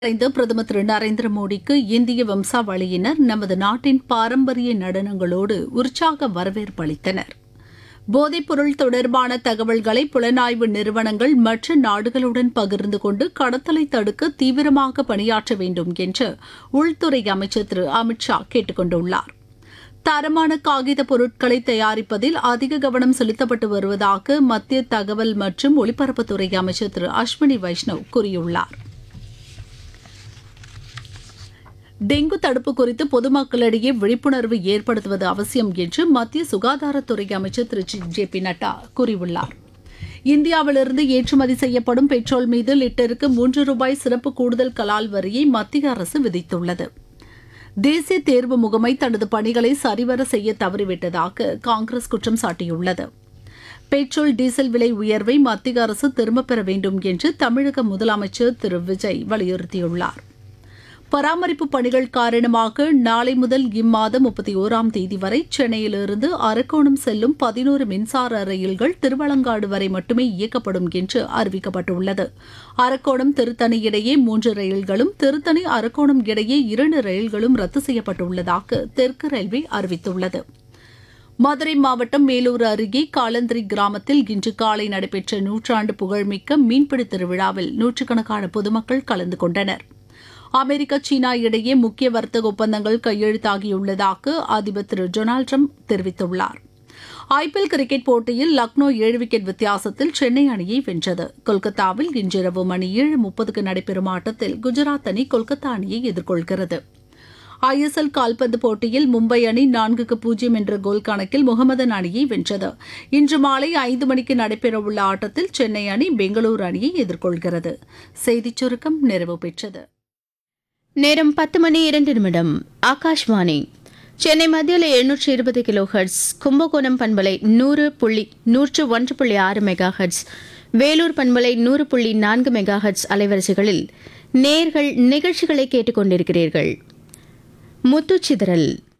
மறைந்த பிரதமர் திரு நரேந்திர மோடிக்கு இந்திய வம்சாவளியினர் நமது நாட்டின் பாரம்பரிய நடனங்களோடு உற்சாக வரவேற்பு அளித்தனர் போதைப்பொருள் தொடர்பான தகவல்களை புலனாய்வு நிறுவனங்கள் மற்ற நாடுகளுடன் பகிர்ந்து கொண்டு கடத்தலை தடுக்க தீவிரமாக பணியாற்ற வேண்டும் என்று உள்துறை அமைச்சர் திரு அமித் ஷா கேட்டுக் கொண்டுள்ளார் தரமான காகித பொருட்களை தயாரிப்பதில் அதிக கவனம் செலுத்தப்பட்டு வருவதாக மத்திய தகவல் மற்றும் ஒலிபரப்புத்துறை அமைச்சர் திரு அஸ்வினி வைஷ்ணவ் கூறியுள்ளார் டெங்கு தடுப்பு குறித்து பொதுமக்களிடையே விழிப்புணர்வு ஏற்படுத்துவது அவசியம் என்று மத்திய சுகாதாரத்துறை அமைச்சர் திரு ஜே பி நட்டா கூறியுள்ளார் இந்தியாவிலிருந்து ஏற்றுமதி செய்யப்படும் பெட்ரோல் மீது லிட்டருக்கு மூன்று ரூபாய் சிறப்பு கூடுதல் கலால் வரியை மத்திய அரசு விதித்துள்ளது தேசிய தேர்வு முகமை தனது பணிகளை சரிவர செய்ய தவறிவிட்டதாக காங்கிரஸ் குற்றம் சாட்டியுள்ளது பெட்ரோல் டீசல் விலை உயர்வை மத்திய அரசு திரும்பப் பெற வேண்டும் என்று தமிழக முதலமைச்சர் திரு விஜய் வலியுறுத்தியுள்ளார் பராமரிப்பு பணிகள் காரணமாக நாளை முதல் இம்மாதம் முப்பத்தி ஓராம் தேதி வரை சென்னையிலிருந்து அரக்கோணம் செல்லும் பதினோரு மின்சார ரயில்கள் திருவலங்காடு வரை மட்டுமே இயக்கப்படும் என்று அறிவிக்கப்பட்டுள்ளது அரக்கோணம் திருத்தணி இடையே மூன்று ரயில்களும் திருத்தணி அரக்கோணம் இடையே இரண்டு ரயில்களும் ரத்து செய்யப்பட்டுள்ளதாக தெற்கு ரயில்வே அறிவித்துள்ளது மதுரை மாவட்டம் மேலூர் அருகே காலந்திரி கிராமத்தில் இன்று காலை நடைபெற்ற நூற்றாண்டு புகழ்மிக்க மீன்பிடி திருவிழாவில் நூற்றுக்கணக்கான பொதுமக்கள் கலந்து கொண்டனர் அமெரிக்கா சீனா இடையே முக்கிய வர்த்தக ஒப்பந்தங்கள் கையெழுத்தாகியுள்ளதாக அதிபர் திரு டொனால்டு ட்ரம்ப் தெரிவித்துள்ளார் ஐபிஎல் கிரிக்கெட் போட்டியில் லக்னோ ஏழு விக்கெட் வித்தியாசத்தில் சென்னை அணியை வென்றது கொல்கத்தாவில் இன்றிரவு மணி ஏழு முப்பதுக்கு நடைபெறும் ஆட்டத்தில் குஜராத் அணி கொல்கத்தா அணியை எதிர்கொள்கிறது ஐஎஸ்எல் கால்பந்து போட்டியில் மும்பை அணி நான்குக்கு பூஜ்ஜியம் என்ற கோல் கணக்கில் முகமதன் அணியை வென்றது இன்று மாலை ஐந்து மணிக்கு நடைபெறவுள்ள ஆட்டத்தில் சென்னை அணி பெங்களூரு அணியை எதிர்கொள்கிறது செய்திச் சுருக்கம் நிறைவு பெற்றது நேரம் பத்து மணி இரண்டு நிமிடம் ஆகாஷ்வாணி சென்னை மத்தியில் எழுநூற்றி இருபது கிலோ ஹெர்ட்ஸ் கும்பகோணம் பண்பலை நூறு புள்ளி நூற்று ஒன்று புள்ளி ஆறு மெகா ஹெர்ட்ஸ் வேலூர் பண்பலை நூறு புள்ளி நான்கு மெகா ஹெர்ட்ஸ் அலைவரிசைகளில் நேர்கள் நிகழ்ச்சிகளை கேட்டுக்கொண்டிருக்கிறீர்கள் முத்துச்சிதறல்